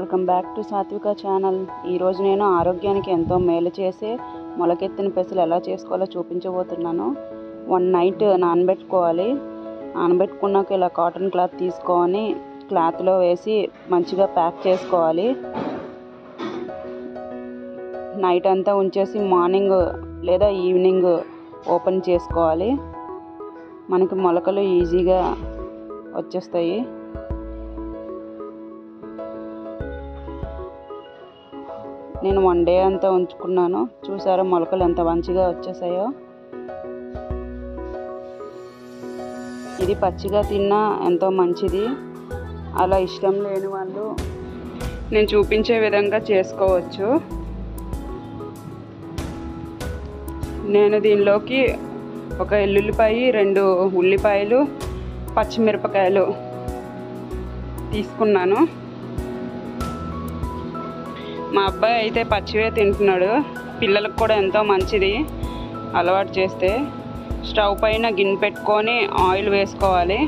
welcome back to Sathvika channel ఈరోజు నేను ఆరోగ్యానికి ఎంతో మేలు చేసే మొలకెత్తిన పెసలు ఎలా చేసుకోవాలో చూపించబోతున్నాను వన్ నైట్ నానబెట్టుకోవాలి నానబెట్టుకున్నాక ఇలా కాటన్ క్లాత్ తీసుకొని క్లాత్లో వేసి మంచిగా ప్యాక్ చేసుకోవాలి నైట్ అంతా ఉంచేసి మార్నింగ్ లేదా ఈవినింగ్ ఓపెన్ చేసుకోవాలి మనకి మొలకలు ఈజీగా వచ్చేస్తాయి నేను వన్ డే అంతా ఉంచుకున్నాను చూసారా మొలకలు ఎంత మంచిగా వచ్చేసాయో ఇది పచ్చిగా తిన్నా ఎంతో మంచిది అలా ఇష్టం లేని వాళ్ళు నేను చూపించే విధంగా చేసుకోవచ్చు నేను దీనిలోకి ఒక ఎల్లుల్లిపాయ రెండు ఉల్లిపాయలు పచ్చిమిరపకాయలు తీసుకున్నాను మా అబ్బాయి అయితే పచ్చివే తింటున్నాడు పిల్లలకు కూడా ఎంతో మంచిది అలవాటు చేస్తే స్టవ్ పైన గిన్నె పెట్టుకొని ఆయిల్ వేసుకోవాలి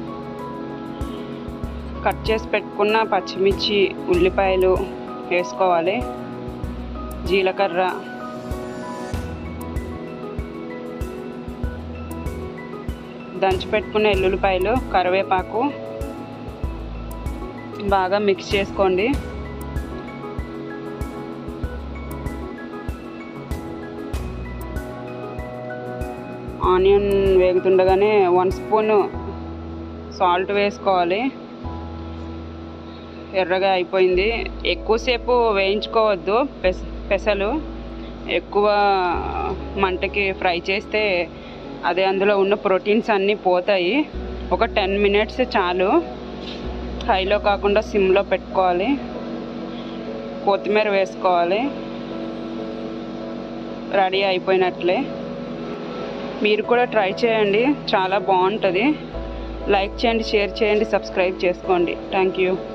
కట్ చేసి పెట్టుకున్న పచ్చిమిర్చి ఉల్లిపాయలు వేసుకోవాలి జీలకర్ర దంచి పెట్టుకున్న ఎల్లుల్లిపాయలు కరివేపాకు బాగా మిక్స్ చేసుకోండి ఆనియన్ వేగుతుండగానే వన్ స్పూన్ సాల్ట్ వేసుకోవాలి ఎర్రగా అయిపోయింది ఎక్కువసేపు వేయించుకోవద్దు పెస పెసలు ఎక్కువ మంటకి ఫ్రై చేస్తే అదే అందులో ఉన్న ప్రోటీన్స్ అన్నీ పోతాయి ఒక టెన్ మినిట్స్ చాలు హైలో కాకుండా సిమ్లో పెట్టుకోవాలి కొత్తిమీర వేసుకోవాలి రెడీ అయిపోయినట్లే మీరు కూడా ట్రై చేయండి చాలా బాగుంటుంది లైక్ చేయండి షేర్ చేయండి సబ్స్క్రైబ్ చేసుకోండి థ్యాంక్ యూ